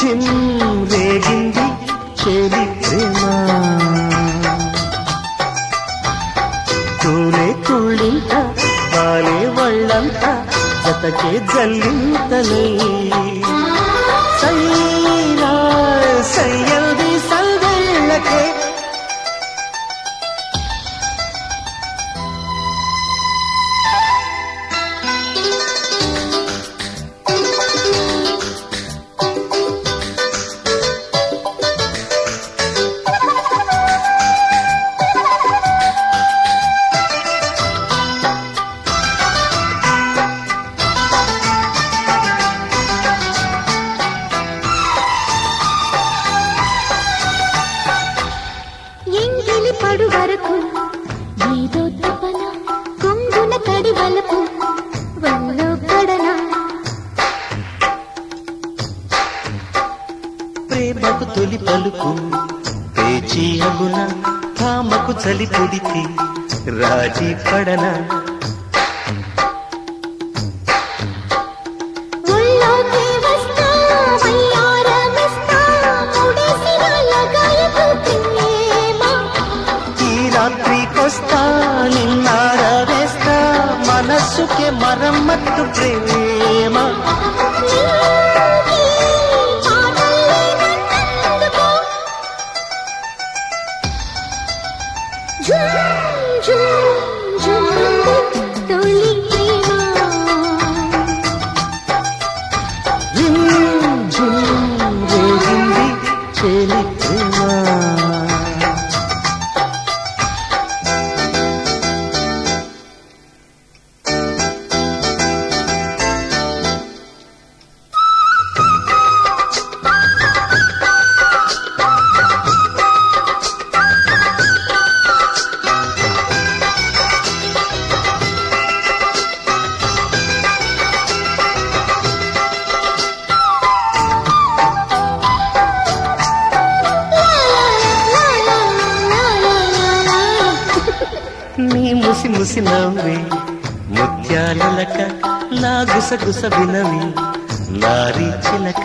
gym రేగింది చేలి ప్రేమ తూలే తుళ్ళింత బాలే వాళ్ళంత జతకే జల్లింతలే సైరా సయ్యది సల్వేళ్ళకే ఎంగిలి పడు వరకు ఏదో తపన కొంగున కడి వలపు వల్లో కడన ప్రేమకు తొలి పలుకు పేచి అగున కామకు చలి పొడితి రాజీ పడన ఒళ్ళోకి వస్తా వయ్యారమిస్తా ముడేసిన లగాయకు ప్రేమ ఈ రాత్రికొస్తా నిన్నార వేస్తా మనస్సుకే మరమ్మత్తు ప్రేమ నీకి పాటల్లే నన్నందుకో జుమ్ జుమ్ జుమ్ తొలి ప్రేమ జిమ్ జిమ్ రేగింది చేలి ప్రేమ నీ ముసి ముసి నవ్వి ముత్యాలక నా గుసగుస వినవి నారీ చిలక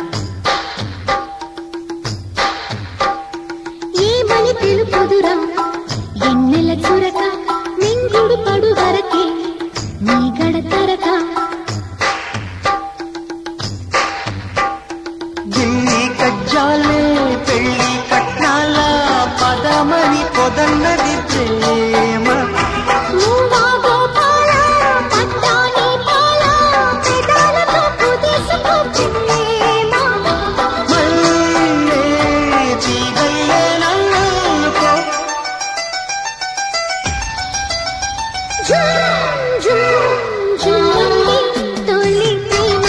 ఏమని తెలుపుదురా ఎన్నెల చురక మింగుడు పడు వరకే నీ గడతరక గిల్లి కజ్జాలే పెళ్లి కట్నాల పదమని పొదన్నది ప్రేమ నువ్వా గోపాల పట్టాని పాల పెదాలతో కుదేసుకో ప్రేమ మల్లే తీగల్లే నల్లుకో జుమ్ జుమ్ జుమ్ తొలి ప్రేమ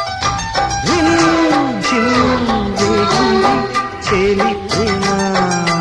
జిమ్ జిమ్ రేగింది చేలి ప్రేమ